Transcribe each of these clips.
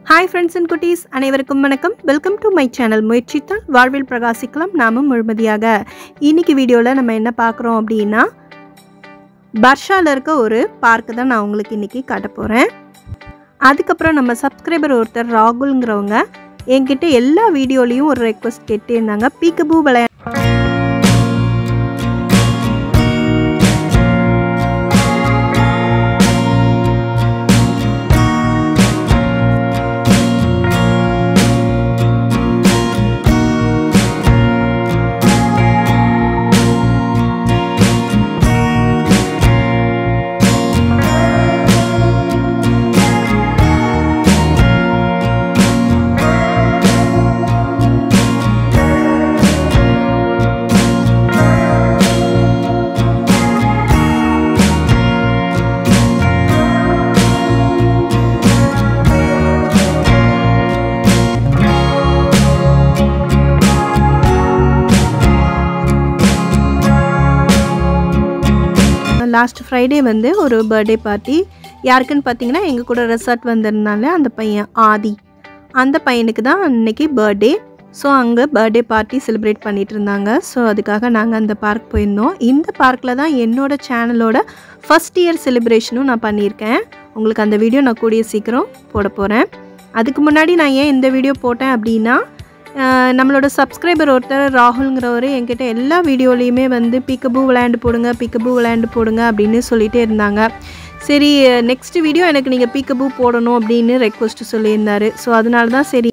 hi friends and குட்டீஸ் அனைவருக்கும் வணக்கம் வெல்கம் டு மை சேனல் முயற்சித்தால் வாழ்வில் பிரகாசிக்கலாம் நாமும் முழுமதியாக இன்னைக்கு வீடியோவில் நம்ம என்ன பார்க்குறோம் அப்படின்னா பர்ஷாவில் இருக்க ஒரு பார்க்கு தான் நான் உங்களுக்கு இன்றைக்கி காட்ட போகிறேன் அதுக்கப்புறம் நம்ம சப்ஸ்கிரைபர் ஒருத்தர் ராகுல்ங்கிறவங்க என்கிட்ட எல்லா வீடியோலையும் ஒரு ரெக்வஸ்ட் கேட்டே இருந்தாங்க பீக்கபூ விளையா லாஸ்ட் ஃப்ரைடே வந்து ஒரு பர்த்டே பார்ட்டி யாருக்குன்னு பார்த்தீங்கன்னா எங்கள் கூட ரெசார்ட் வந்திருந்தால அந்த பையன் ஆதி அந்த பையனுக்கு தான் அன்னைக்கு பர்த்டே ஸோ அங்கே பர்த்டே பார்ட்டி செலிப்ரேட் பண்ணிட்டு இருந்தாங்க ஸோ அதுக்காக நாங்கள் அந்த பார்க் போயிருந்தோம் இந்த பார்க்கில் தான் என்னோட சேனலோட ஃபஸ்ட் இயர் செலிப்ரேஷனும் நான் பண்ணியிருக்கேன் உங்களுக்கு அந்த வீடியோ நான் கூடிய சீக்கிரம் போட போகிறேன் அதுக்கு முன்னாடி நான் ஏன் இந்த வீடியோ போட்டேன் அப்படின்னா ஆஹ் நம்மளோட சப்ஸ்கிரைபர் ஒருத்தர் ராகுல்ங்கிறவர் என்கிட்ட எல்லா வீடியோலையுமே வந்து பிக்கபூ விளையாண்டு போடுங்க பிக்கபூ விளையாண்டு போடுங்க அப்படின்னு சொல்லிகிட்டே இருந்தாங்க சரி நெக்ஸ்ட் வீடியோ எனக்கு நீங்கள் பீக்கபூ போடணும் அப்படின்னு ரெக்வஸ்ட் சொல்லியிருந்தாரு ஸோ அதனால தான் சரி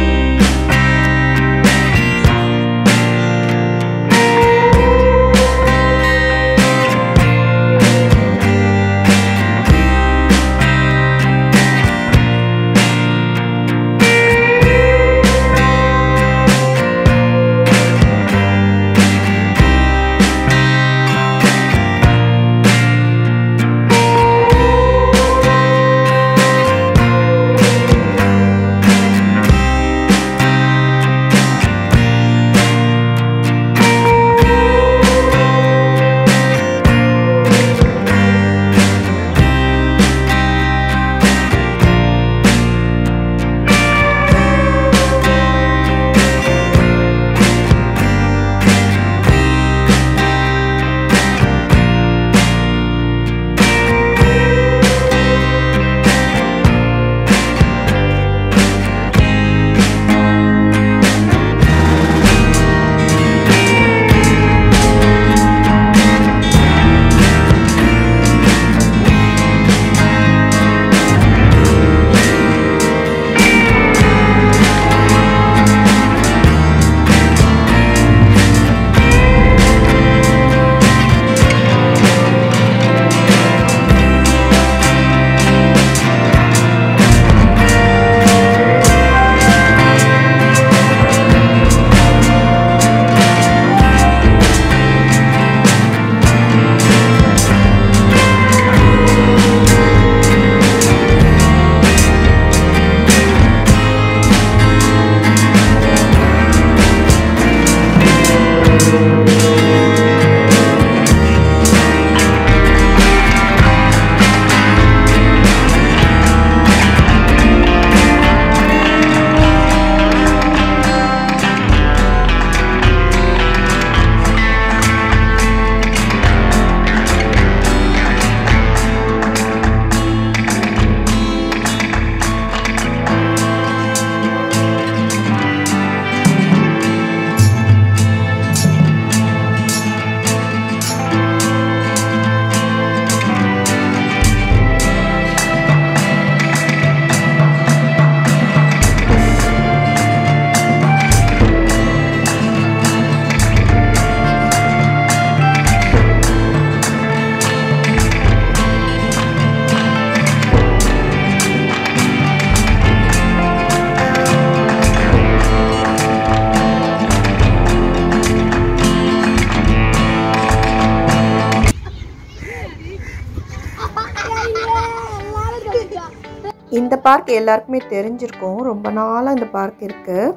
இந்த பார்க் எல்லாருக்குமே தெரிஞ்சிருக்கும் ரொம்ப நாளாக இந்த பார்க் இருக்குது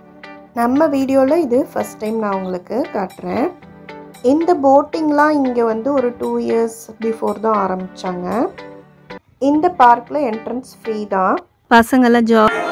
நம்ம வீடியோவில் இது ஃபஸ்ட் டைம் நான் உங்களுக்கு காட்டுறேன் இந்த போட்டிங்லாம் இங்கே வந்து ஒரு டூ இயர்ஸ் பிஃபோர் தான் ஆரம்பித்தாங்க இந்த பார்க்கில் என்ட்ரன்ஸ் ஃப்ரீ தான் பசங்கெல்லாம் ஜா